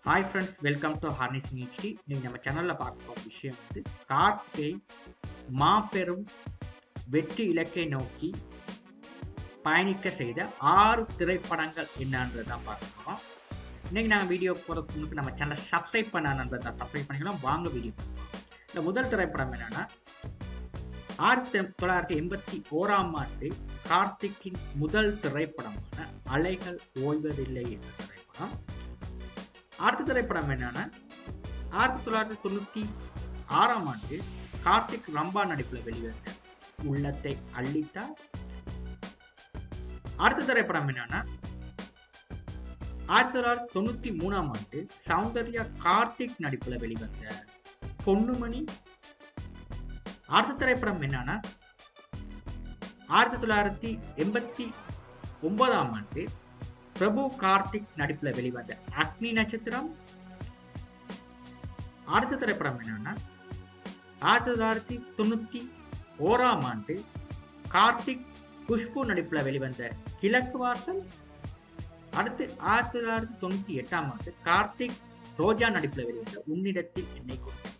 hi friends welcome to harnessing HD நீங்கள் நம்ம சேனலில் பார்க்க போகிற விஷயம் வந்து கார்த்திகை மாபெரும் வெற்றி இலக்கை நோக்கி பயணிக்க செய்த ஆறு திரைப்படங்கள் என்னன்றது தான் பார்க்க போகிறோம் இன்றைக்கி நாங்கள் வீடியோ போகிறதுக்கு முன்னாடி நம்ம சேனலை சப்ஸ்கிரைப் பண்ண நண்பர் தான் சப்ஸ்கிரைப் பண்ணிக்கலாம் வாங்க வீடியோ இந்த முதல் திரைப்படம் என்னென்னா ஆயிரத்தி தொள்ளாயிரத்தி எண்பத்தி ஓராம் ஆண்டு கார்த்திக்கின் முதல் திரைப்படமான அலைகள் ஓய்வதில்லை என்ற திரைப்படம் அடுத்த திரைப்படம் என்னன்னா ஆயிரத்தி தொள்ளாயிரத்தி தொண்ணூற்றி ஆறாம் ஆண்டு கார்த்திக் ரம்பா நடிப்பில் வெளிவந்த உள்ளத்தை அள்ளித்தார் அடுத்த திரைப்படம் என்னன்னா ஆயிரத்தி தொள்ளாயிரத்தி தொண்ணூற்றி மூணாம் ஆண்டு சௌந்தர்யா கார்த்திக் நடிப்பில் வெளிவந்த பொன்னுமணி அடுத்த திரைப்படம் என்னன்னா ஆயிரத்தி தொள்ளாயிரத்தி எண்பத்தி ஒன்பதாம் ஆண்டு பிரபு கார்த்திக் நடிப்பில் வெளிவந்த அக்னி நட்சத்திரம் அடுத்த திரைப்படம் என்னன்னா ஆயிரத்தி தொள்ளாயிரத்தி தொண்ணூத்தி ஓராம் ஆண்டு கார்த்திக் குஷ்பு நடிப்பில் வெளிவந்த கிழக்கு வாசல் அடுத்து ஆயிரத்தி தொள்ளாயிரத்தி தொண்ணூத்தி எட்டாம் ஆண்டு கார்த்திக் ரோஜா நடிப்பில் வெளிவந்த உன்னிடத்தில் என்னை கொண்டு